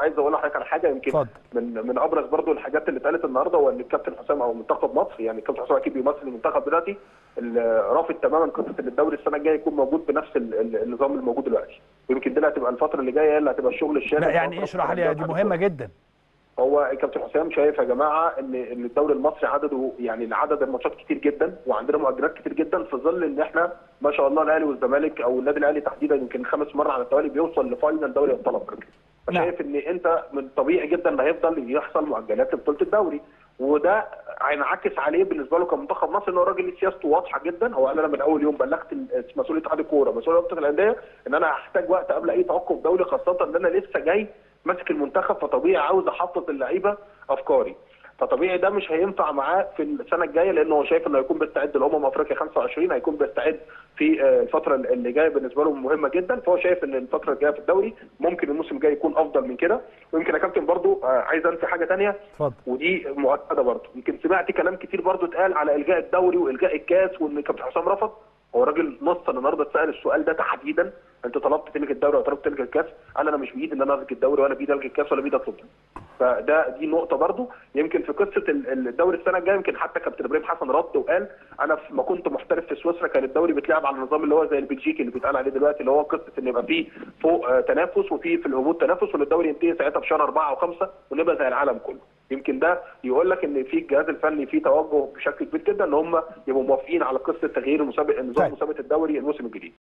عايز اقول لحضرتك على حاجه يمكن اتفضل. من من ابرز برضو الحاجات اللي اتقالت النهارده هو ان الكابتن حسام او منتخب مصر يعني الكابتن حسام اكيد بيمثل المنتخب دلوقتي ال- رافض تماما قصه ان الدوري السنه الجايه يكون موجود بنفس ال- ال- النظام الموجود دلوقتي ويمكن دي اللي هتبقى الفتره اللي جايه هي اللي هتبقى الشغل الشاغل لا يعني اشرح لي دي مهمه جدا هو الكابتن حسام شايف يا جماعه ان ان الدوري المصري عدده يعني عدد الماتشات كتير جدا وعندنا مؤجلات كتير جدا في ظل ان احنا ما شاء الله الاهلي والزمالك او النادي الاهلي تحديدا يمكن خمس مرات على التوالي بيوصل لفاينل دوري ابطال افريقيا فشايف ان انت من طبيعي جدا ان هيفضل يحصل مؤجلات لبطوله الدوري وده هينعكس عليه بالنسبه له كمنتخب مصر ان هو راجل سياسته واضحه جدا هو قال انا من اول يوم بلغت ال- مسؤول اتحاد الكوره مسؤول رابطه الانديه ان انا هحتاج وقت قبل اي توقف دولي خاصه ان انا لسه جاي ماسك المنتخب فطبيعي عاوز احطط اللعيبه افكاري فطبيعي ده مش هينفع معاه في السنه الجايه لانه هو شايف انه هيكون بيستعد لامم افريقيا 25 هيكون بيستعد في آه، الفتره اللي جايه بالنسبه له مهمه جدا فهو شايف ان الفتره الجايه في الدوري ممكن الموسم الجاي يكون افضل من كده ويمكن يا كابتن برضو آه، عايز انسى حاجه ثانيه اتفضل ودي مؤكده برضه يمكن سمعت كلام كتير برضه اتقال على الغاء الدوري والغاء الكاس وان كابتن حسام رفض هو راجل نص النهارده اتسال السؤال ده تحديدا انت طلبت تلغي الدوري وطلبت تلغي الكاس قال انا مش بايدي ان انا الغي الدوري ولا بايدي الغي الكاس ولا بايدي اطلب ده. فده دي نقطه برضه يمكن في قصه ال- الدوري السنه الجايه يمكن حتى كابتن ابراهيم حسن رد وقال انا في- ما كنت محترف في سويسرا كان الدوري بيتلعب على النظام اللي هو زي البلجيكي اللي بيتقال عليه دلوقتي اللي هو قصه ان يبقى فيه فوق آه، تنافس وفي في الهبوط تنافس وان الدوري ينتهي ساعتها في شهر اربعه او خمسه ونبقى زي العالم كله. يمكن ده يقول لك ان في الجهاز الفني في توجه بشكل كبير جدا ان هم يبقوا موافقين على قصه تغيير المسابقه نظام طيب. مسابقه الدوري الموسم الجديد.